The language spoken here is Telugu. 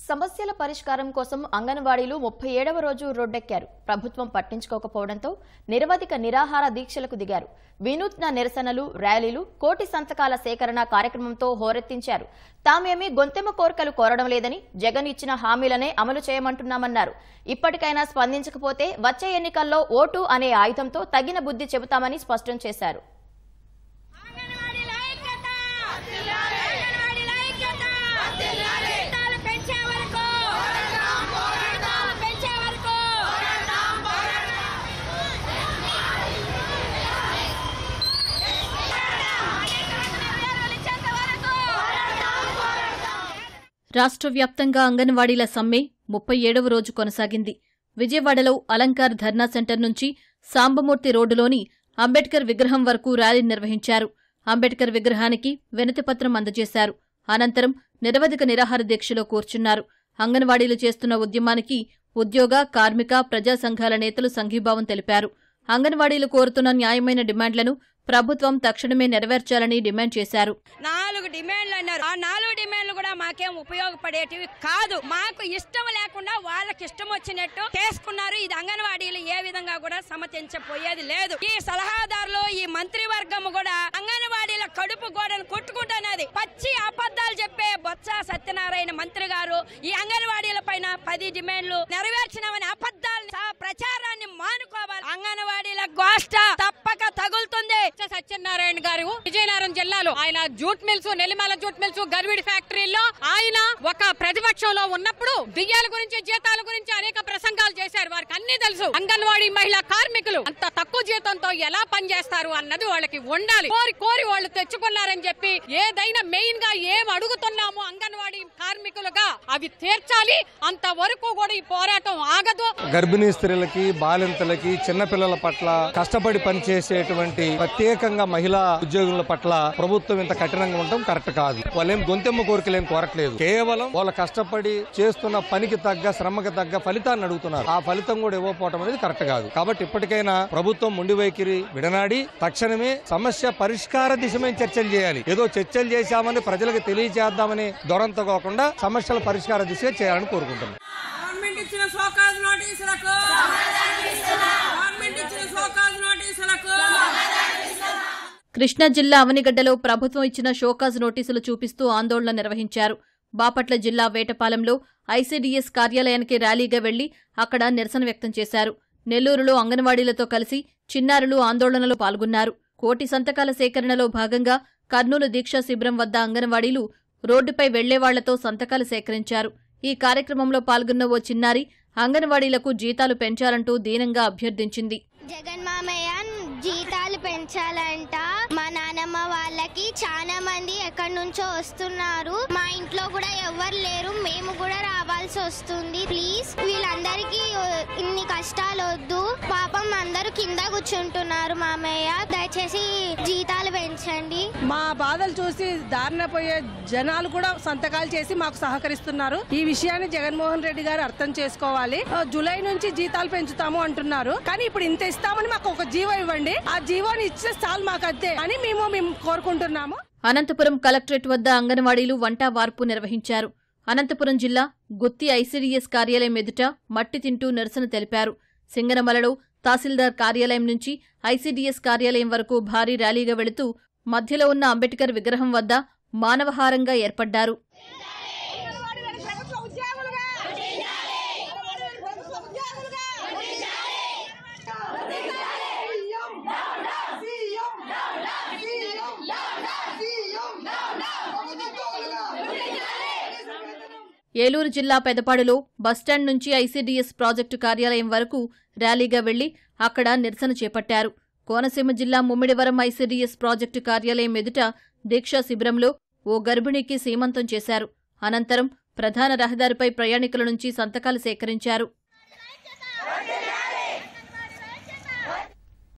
సమస్యల పరిష్కారం కోసం అంగన్వాడీలు ముప్పై ఏడవ రోజు రోడ్డెక్కారు ప్రభుత్వం పట్టించుకోకపోవడంతో నిరవధిక నిరాహార దీక్షలకు దిగారు వినూత్న నిరసనలు ర్యాలీలు కోటి సంతకాల సేకరణ కార్యక్రమంతో హోరెత్తించారు తామేమీ గొంతెమ్మ కోరికలు కోరడం లేదని జగన్ ఇచ్చిన హామీలనే అమలు చేయమంటున్నామన్నారు ఇప్పటికైనా స్పందించకపోతే వచ్చే ఎన్నికల్లో ఓటు అనే ఆయుధంతో తగిన బుద్ధి చెబుతామని స్పష్టం చేశారు అంగన్వాడీల ఐక్యత! అంగన్వాడీల ఐక్యత! జీతాలు పెంచే వరకు! జీతాలు పెంచే వరకు! నెరవేర్లు ఇచ్చేంత వరకు! రాష్ట్ర వ్యాప్తంగా అంగన్వాడీల సమ్మె ముప్పై ఏడవ రోజు కొనసాగింది విజయవాడలో అలంకార్ ధర్నా సెంటర్ నుంచి సాంబమూర్తి రోడ్డులోని అంబేద్కర్ విగ్రహం వరకు ర్యాలీ నిర్వహించారు అంబేద్కర్ విగ్రహానికి వినతిపత్రం అందజేశారు అనంతరం నిరవధిక నిరాహార దీక్షలో కూర్చున్నారు అంగన్వాడీలు చేస్తున్న ఉద్యమానికి ఉద్యోగ కార్మిక ప్రజా సంఘాల నేతలు సంఘీభావం తెలిపారు అంగన్వాడీలు కోరుతున్న న్యాయమైన డిమాండ్లను ప్రభుత్వం తక్షణమే నెరవేర్చాలని డిమాండ్ చేశారు నాలుగు డిమాండ్లు అన్నారు ఆ నాలుగు డిమాండ్లు కూడా మాకేం ఉపయోగపడేటివి కాదు మాకు ఇష్టం లేకుండా వాళ్ళకి ఇష్టం వచ్చినట్టు చేసుకున్నారు ఇది అంగన్వాడీలు ఏ విధంగా కూడా సమతించపోయేది లేదు ఈ సలహాదారులు ఈ మంత్రివర్గం కూడా అంగన్వాడీల కడుపు గోడను కొట్టుకుంటున్నది పచ్చి అబద్ధాలు చెప్పే బొత్స సత్యనారాయణ మంత్రి గారు ఈ అంగన్వాడీల పైన పది డిమాండ్లు నెరవేర్చినామని అబద్ధాలు ప్రచారాన్ని మానుకోవాలి అంగన్వాడీల గోష్ట తప్పక తగులుతుంది బొత్స సత్యనారాయణ గారు విజయనగరం జిల్లాలో ఆయన jute mills Nellimarla jute mills Garividi ఫ్యాక్టరీలో ఆయన ఒక ప్రతిపక్షంలో ఉన్నప్పుడు బియ్యాల గురించి జీతాల గురించి అనేక ప్రసంగాలు చేశారు వారికి అన్ని తెలుసు అంగన్వాడీ మహిళా కార్మికులు అంత తక్కువ జీతంతో ఎలా పనిచేస్తారు అన్నది వాళ్ళకి ఉండాలి కోరి కోరి వాళ్ళు తెచ్చుకున్నారని చెప్పి ఏదైనా మెయిన్ గా ఏం అడుగుతున్నామో అంగన్వాడీ కార్మికులుగా అవి తీర్చాలి అంతవరకు కూడా ఈ పోరాటం ఆగదు గర్భిణీ స్త్రీలకి బాలింతలకి చిన్నపిల్లల పట్ల కష్టపడి పనిచేసేటువంటి ప్రత్యేకంగా మహిళా ఉద్యోగుల పట్ల ప్రభుత్వం ఇంత కఠినంగా ఉండటం కరెక్ట్ కాదు వాళ్ళేం గొంతెమ్మ కోరికలు ఏం కోరట్లేదు కేవలం వాళ్ళ కష్టపడి చేస్తున్న పనికి తగ్గ శ్రమకి తగ్గ ఫలితాన్ని అడుగుతున్నారు ఆ ఫలితం కూడా ఇవ్వకపోవడం అనేది కరెక్ట్ కాదు కాబట్టి ఇప్పటికైనా ప్రభుత్వం మొండి వైఖరి విడనాడి తక్షణమే సమస్య పరిష్కార దిశమే చర్చలు చేయాలి ఏదో చర్చలు చేశామని ప్రజలకు తెలియజేద్దామని దొరంతో కాకుండా సమస్యల పరిష్కార దిశగా చేయాలని కోరుకుంటున్నాం గవర్నమెంట్ ఇచ్చిన షోకాజ్ నోటీసులకు గవర్నమెంట్ ఇచ్చిన షోకాజ్ నోటీసులకు కృష్ణా జిల్లా అవనిగడ్డలో ప్రభుత్వం ఇచ్చిన షోకాజ్ నోటీసులు చూపిస్తూ ఆందోళన నిర్వహించారు బాపట్ల జిల్లా వేటపాలెంలో ఐసీడీఎస్ కార్యాలయానికి ర్యాలీగా వెళ్లి అక్కడ నిరసన వ్యక్తం చేశారు నెల్లూరులో అంగన్వాడీలతో కలిసి చిన్నారులు ఆందోళనలో పాల్గొన్నారు కోటి సంతకాల సేకరణలో భాగంగా కర్నూలు దీక్షా శిబిరం వద్ద అంగన్వాడీలు రోడ్డుపై వెళ్లేవాళ్లతో సంతకాలు సేకరించారు ఈ కార్యక్రమంలో పాల్గొన్న ఓ చిన్నారి అంగన్వాడీలకు జీతాలు పెంచాలంటూ దీనంగా అభ్యర్థించింది జగన్ మామయ్య జీతాలు పెంచాలంట మా నానమ్మ వాళ్ళకి చాలా మంది ఎక్కడి నుంచో వస్తున్నారు మా ఇంట్లో కూడా ఎవరు లేరు మేము కూడా రావాల్సి వస్తుంది ప్లీజ్ వీళ్ళందరికీ ఇన్ని కష్టాలు వద్దు పాపం అందరూ కింద కూర్చుంటున్నారు మామయ్య దయచేసి జీతాలు పెంచండి మా బాధలు చూసి దారిన పోయే జనాలు కూడా సంతకాలు చేసి మాకు సహకరిస్తున్నారు ఈ విషయాన్ని జగన్మోహన్ రెడ్డి గారు అర్థం చేసుకోవాలి ఆ, జూలై నుంచి జీతాలు పెంచుతాము అంటున్నారు కానీ ఇప్పుడు ఇంత ఇస్తామని మాకు ఒక జీవో ఇవ్వండి ఆ జీవోని ఇచ్చే చాలు మాకు అంతే అని మేము మేము కోరుకుంటున్నాము అనంతపురం కలెక్టరేట్ వద్ద అంగన్వాడీలు వంటా వార్పు నిర్వహించారు అనంతపురం జిల్లా గుత్తి ఐసీడీఎస్ కార్యాలయం ఎదుట మట్టి తింటూ నిరసన తెలిపారు సింగనమలలో తహసీల్దార్ కార్యాలయం నుంచి ఐసీడీఎస్ కార్యాలయం వరకు భారీ ర్యాలీగా వెళుతూ మధ్యలో ఉన్న అంబేద్కర్ విగ్రహం వద్ద మానవహారంగా ఏర్పడ్డారు ఏలూరు జిల్లా పెదపాడులో బస్టాండ్ నుంచి ఐసీడీఎస్ ప్రాజెక్టు కార్యాలయం వరకు ర్యాలీగా వెళ్లి అక్కడ నిరసన చేపట్టారు కోనసీమ జిల్లా ముమ్మిడివరం ఐసీడీఎస్ ప్రాజెక్టు కార్యాలయం ఎదుట దీక్షా శిబిరంలో ఓ గర్భిణికి సీమంతం చేశారు అనంతరం ప్రధాన రహదారిపై ప్రయాణికుల నుంచి సంతకాలు సేకరించారు